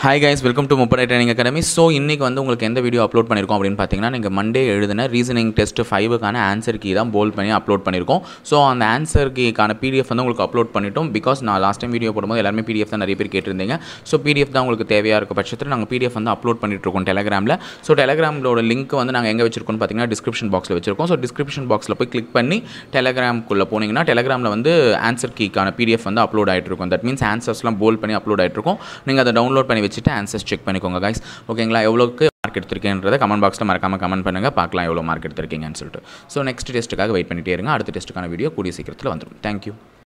hi guys welcome to முப்படை training academy so இன்றைக்கி வந்து உங்களுக்கு எந்த வீடியோ அப்லோட் பண்ணியிருக்கோம் அப்படின்னு பார்த்தீங்கன்னா நீங்கள் மண்டே எழுதின ரீசனிங் டெஸ்ட் ஃபைவுக்கான ஆன்சர் கீ தான் போல் பண்ணி அப்லோட் பண்ணியிருக்கோம் ஸோ அந்த ஆன்சர் கீக்கான பிடிஎஃப் வந்து உங்களுக்கு அப்லோட் பண்ணிட்டோம் பிகாஸ் நான் லாஸ்ட் டைம் வீடியோ போடும்போது எல்லாருமே பிடிஎஃப் தான் நிறைய பேர் கேட்டிருந்தீங்க ஸோ பிடிஎஃப் தான் உங்களுக்கு தேவையாக இருக்க பட்சத்தில் நாங்கள் பிடிஎஃப் வந்து அப்லோட் பண்ணிட்டு இருக்கோம் டெலகிராமில் ஸோ டெலகிராமோட லிங்க் வந்து நாங்கள் எங்கே வச்சிருக்கோம்னு பார்த்தீங்கன்னா டிஸ்கிரிப்ஷன் பாக்ஸில் வச்சிருக்கோம் ஸோ டிஸ்கிரிப்ஷன் பாக்ஸில் போய் கிளிக் பண்ணி டெலகிராம்குள்ளே போனீங்கன்னா டெலகிராமில் வந்து ஆன்சர் கீக்கான பிடிஎஃப் வந்து அப்லோட் ஆகிட்டு இருக்கும் தட் மீன்ஸ் ஆன்சர்ஸ்லாம் போல் பண்ணி அப்லோட் ஆகிட்டு இருக்கும் நீங்கள் அதை டவுன்லோட் பண்ணி வச்சுட்டு ஆன்சர்ஸ் செக் பண்ணிக்கோங்க கைஸ் ஓகேங்களா எவ்வளோக்கு மார்க் எடுத்திருக்கேன்றதை கமெண்ட் பாக்ஸில் மறக்காமல் கமெண்ட் பண்ணுங்கள் பார்க்கலாம் எவ்வளோ மார்க் எடுத்திருக்கீங்கன்னு சொல்லிட்டு ஸோ நெக்ஸ்ட் டெஸ்ட்டுக்காக வெயிட் பண்ணிட்டே இருங்க அடுத்த டெஸ்ட்டுக்கான வீடியோ கூடிய சீக்கிரத்தில் வந்துடும் தேங்க்யூ